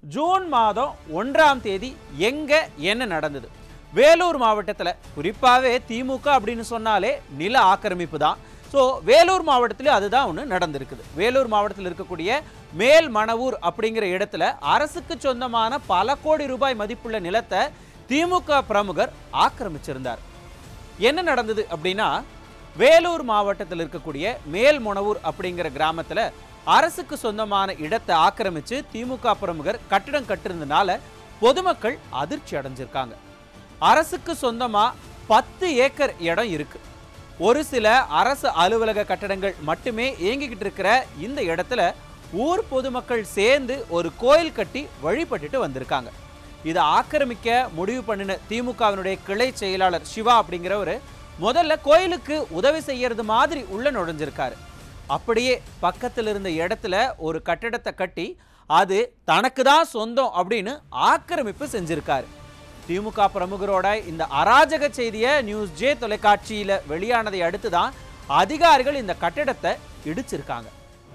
June மாதம் ஒன்றாம் தேதி எங்க என்ன நடந்தது வேலூர் மாவட்டத்தில் குறிப்பாகவே திமுக அப்படின்னு சொன்னாலே நில ஆக்கிரமிப்பு தான் ஸோ வேலூர் மாவட்டத்திலே அதுதான் ஒன்று நடந்திருக்குது வேலூர் மாவட்டத்தில் இருக்கக்கூடிய மேல் மணவூர் அப்படிங்கிற இடத்துல அரசுக்கு சொந்தமான பல கோடி ரூபாய் மதிப்புள்ள நிலத்தை திமுக பிரமுகர் ஆக்கிரமிச்சிருந்தார் என்ன நடந்தது அப்படின்னா வேலூர் மாவட்டத்தில் இருக்கக்கூடிய மேல்முனவூர் அப்படிங்கிற கிராமத்துல அரசுக்கு சொந்தமான இடத்தை ஆக்கிரமிச்சு திமுக பிரமுகர் கட்டிடம் கட்டிருந்தனால பொதுமக்கள் அதிர்ச்சி அடைஞ்சிருக்காங்க அரசுக்கு சொந்தமா பத்து ஏக்கர் இடம் இருக்கு ஒரு சில அரசு அலுவலக கட்டடங்கள் மட்டுமே இயங்கிக்கிட்டு இருக்கிற இந்த இடத்துல ஊர் பொதுமக்கள் சேர்ந்து ஒரு கோயில் கட்டி வழிபட்டுட்டு வந்திருக்காங்க இதை ஆக்கிரமிக்க முடிவு பண்ணின திமுகவினுடைய கிளை செயலாளர் சிவா அப்படிங்கிறவர் முதல்ல கோயிலுக்கு உதவி செய்யறது மாதிரி உள்ள நுழைஞ்சிருக்காரு அப்படியே பக்கத்தில் இருந்த இடத்துல ஒரு கட்டிடத்தை கட்டி அது தனக்கு தான் சொந்தம் அப்படின்னு ஆக்கிரமிப்பு செஞ்சிருக்காரு திமுக பிரமுகரோட இந்த அராஜக செய்தியை நியூஸ் ஜே தொலைக்காட்சியில வெளியானதை அடுத்து தான் அதிகாரிகள் இந்த கட்டிடத்தை இடிச்சிருக்காங்க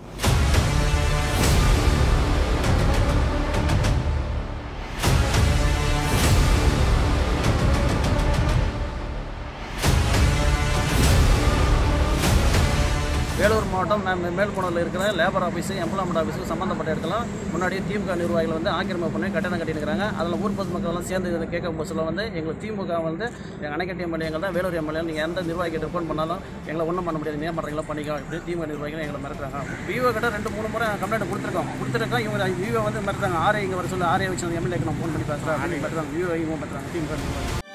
வேலூர் மாவட்டம் நான் மேல்குணத்தில் இருக்கிற லேபர் ஆஃபீஸு எம்ப்ளாய்மெண்ட் ஆஃபீஸுக்கு சம்மந்தப்பட்ட இடத்துல முன்னாடியே திமுக நிர்வாகிகள் வந்து ஆக்கிரமிப்பு பண்ணி கட்டணம் கட்டியிருக்கிறாங்க அதில் ஊர் பொதுமக்கள் எல்லாம் சேர்ந்து இதை கேட்கும் போதுல வந்து எங்களுக்கு திமுக வந்து எங்கள் அணைக்கட்டி எம்எல்ஏ தான் வேலூர் எம்எல்ஏ நீங்கள் எந்த நிர்வாகிகிட்ட ஃபோன் பண்ணாலும் எங்களை ஒன்றும் பண்ண முடியாது நீங்கள் பண்ணுறீங்களா பண்ணிக்கோ இப்படி திமுக நிர்வாகிகள் எங்களை மிரட்டுறாங்க விவோ கிட்ட ரெண்டு மூணு முறை கம்ப்ளைண்ட் கொடுத்துருக்கோம் கொடுத்துருக்கோம் இவங்க விவோ வந்து மிரட்டுறாங்க ஆர்ஐ இங்கே வர சொல்லி ஆர்ஐ வச்சு எம்எல்ஏக்கு நான் ஃபோன் பண்ணி பேசுகிறேன் அப்படின்னு மிரட்டுறாங்க விவோ இவங்க மிரட்டுறாங்க திமுக நிர்வாகி